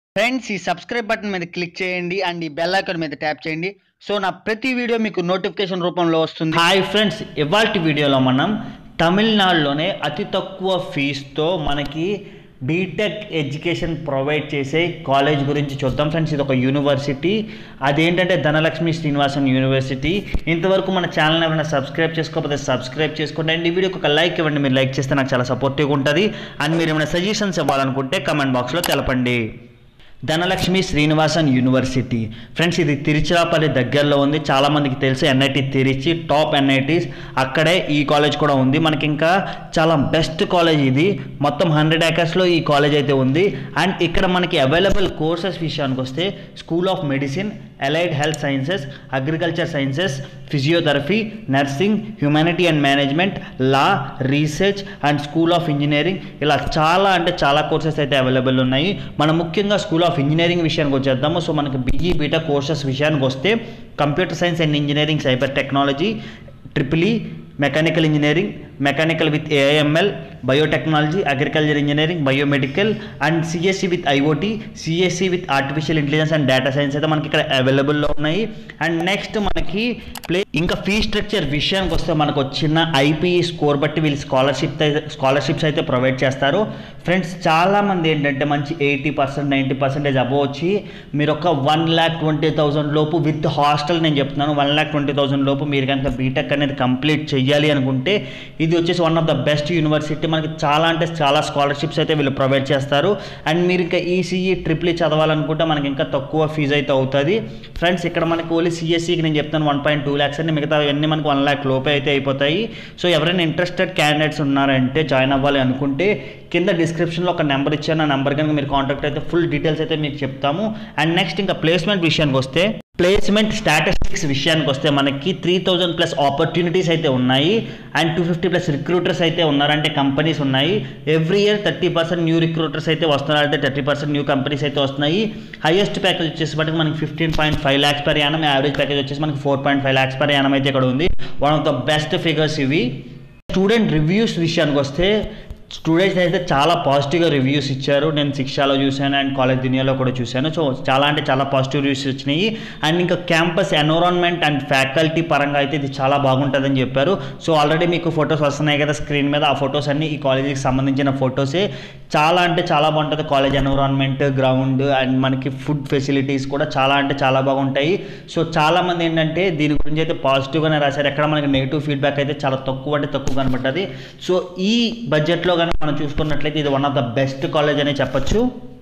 friends ఈ subscribe button మీద click చేయండి అండ్ ఈ బెల్ ఐకాన్ మీద ట్యాప్ చేయండి సో నా ప్రతి వీడియో మీకు నోటిఫికేషన్ రూపంలో వస్తుంది హాయ్ ఫ్రెండ్స్ ఇవాళ వీడియోలో మనం తమిళనాడులోనే అతి తక్కువ ఫీజుతో మనకి బీటెక్ ఎడ్యుకేషన్ ప్రొవైడ్ చేసే కాలేజ్ గురించి చూద్దాం ఫ్రెండ్స్ ఇది ఒక యూనివర్సిటీ అదేంటంటే ధనలక్ష్మి శ్రీనివాసన్ యూనివర్సిటీ ఇంతవరకు మన ఛానల్ ఎవరైనా సబ్స్క్రైబ్ చేసుకోకపోతే సబ్స్క్రైబ్ చేసుకోండి అండ్ ఈ వీడియోకి ఒక లైక్ ఇవ్వండి మీరు లైక్ చేస్తే నాకు చాలా సపోర్టివ్గా ఉంటుంది అండ్ మీరు ఏమైనా సజెషన్స్ ఇవ్వాలనుకుంటే కమెంట్ బాక్స్లో తెలపండి ధనలక్ష్మి శ్రీనివాసన్ యూనివర్సిటీ ఫ్రెండ్స్ ఇది తిరుచిరాపల్లి దగ్గరలో ఉంది చాలా మందికి తెలుసు ఎన్ఐటి తిరిచి టాప్ ఎన్ఐటీస్ అక్కడే ఈ కాలేజ్ కూడా ఉంది మనకి ఇంకా చాలా బెస్ట్ కాలేజ్ ఇది మొత్తం హండ్రెడ్ ఏకర్స్లో ఈ కాలేజ్ అయితే ఉంది అండ్ ఇక్కడ మనకి అవైలబుల్ కోర్సెస్ విషయానికి వస్తే school of medicine allied health sciences agriculture sciences physiotherapy nursing humanity and management law research and school of engineering ఇలా చాలా అంటే చాలా కోర్సెస్ అయితే అవైలబుల్ ఉన్నాయి మనం ముఖ్యంగా స్కూల్ ఆఫ్ ఇంజనీరింగ్ విషయానికి వచ్చేద్దాము సో మనకి బీఈ బీటా కోర్సెస్ విషయానికి వస్తే computer science and engineering cyber technology triple E mechanical engineering mechanical with AIML biotechnology agriculture engineering biomedical and CSE with IOT CSE with artificial intelligence and data science అయితే మనకి ఇక్కడ అవైలబుల్లో ఉన్నాయి and next మనకి play ఇంకా fee structure విషయానికి వస్తే మనకు వచ్చిన ఐపీఈ స్కోర్ బట్టి వీళ్ళు స్కాలర్షిప్ అయితే స్కాలర్షిప్స్ అయితే ప్రొవైడ్ చేస్తారు ఫ్రెండ్స్ చాలామంది ఏంటంటే మంచి eighty percent ninety percentage above వచ్చి మీరు ఒక వన్ ల్యాక్ ట్వంటీ థౌసండ్ లోపు విత్ హాస్టల్ నేను చెప్తున్నాను వన్ ల్యాక్ ట్వంటీ థౌసండ్ లోపు మీరు కనుక బీటెక్ అనేది కంప్లీట్ చేయాలి అనుకుంటే ఇది వచ్చేసి one of the best university మనకి చాలా అంటే చాలా స్కాలర్షిప్స్ అయితే వీళ్ళు ప్రొవైడ్ చేస్తారు అండ్ మీరు ఇంకా ఈసీఈ ట్రిపుల్ చదవాలనుకుంటే మనకి ఇంకా తక్కువ ఫీజు అయితే అవుతుంది ఫ్రెండ్స్ ఇక్కడ మనకి ఓన్లీ సిఎస్సికి నేను చెప్తాను వన్ పాయింట్ టూ ల్యాక్స్ అండి మిగతా అన్నీ మనకి వన్ ల్యాక్ లోపే అయితే అయిపోతాయి సో ఎవరైనా ఇంట్రెస్టెడ్ క్యాండిడేట్స్ ఉన్నారంటే జాయిన్ అవ్వాలి అనుకుంటే కింద డిస్క్రిప్షన్లో ఒక నెంబర్ ఇచ్చాను ఆ నెంబర్ కనుక మీరు కాంటాక్ట్ అయితే ఫుల్ డీటెయిల్స్ అయితే మీకు చెప్తాము అండ్ నెక్స్ట్ ఇంకా ప్లేస్మెంట్ విషయానికి వస్తే ప్లేస్మెంట్ స్టాటిస్టిక్స్ విషయానికి వస్తే మనకి త్రీ థౌజండ్ ప్లస్ ఆపర్చునిటీస్ అయితే ఉన్నాయి and two fifty plus recruiters అయితే ఉన్నారంటే కంపెనీస్ ఉన్నాయి every year thirty percent new recruiters అయితే వస్తున్నారు అంటే థర్టీ పర్సెంట్ న్యూ కంపెనీస్ అయితే వస్తున్నాయి హైయెస్ట్ ప్యాకేజ్ వచ్చేసి మనకి మనకి fifteen point five lakhs per annum average package వచ్చేసి మనకి four point five lakhs per annum అయితే ఇక్కడ ఉంది one of the best figures ఇవి స్టూడెంట్ రివ్యూస్ విషయానికి వస్తే స్టూడెంట్స్ అయితే చాలా పాజిటివ్గా రివ్యూస్ ఇచ్చారు నేను శిక్షాలో చూశాను అండ్ కాలేజ్ దునియాలో కూడా చూశాను సో చాలా అంటే చాలా పాజిటివ్ రివ్యూస్ వచ్చినాయి అండ్ ఇంకా క్యాంపస్ ఎన్విరాన్మెంట్ అండ్ ఫ్యాకల్టీ పరంగా అయితే ఇది చాలా బాగుంటుందని చెప్పారు సో ఆల్రెడీ మీకు ఫొటోస్ వస్తున్నాయి కదా స్క్రీన్ మీద ఆ ఫొటోస్ అన్ని ఈ కాలేజీకి సంబంధించిన ఫొటోసే చాలా అంటే చాలా బాగుంటుంది కాలేజ్ ఎన్విరాన్మెంట్ గ్రౌండ్ అండ్ మనకి ఫుడ్ ఫెసిలిటీస్ కూడా చాలా అంటే చాలా బాగుంటాయి సో చాలామంది ఏంటంటే దీని గురించి అయితే పాజిటివ్గానే రాశారు ఎక్కడ మనకి నెగిటివ్ ఫీడ్బ్యాక్ అయితే చాలా తక్కువ అంటే తక్కువ కనబడ్డది సో ఈ బడ్జెట్లో కనుక మనం చూసుకున్నట్లయితే ఇది one of the best college అనే చెప్పొచ్చు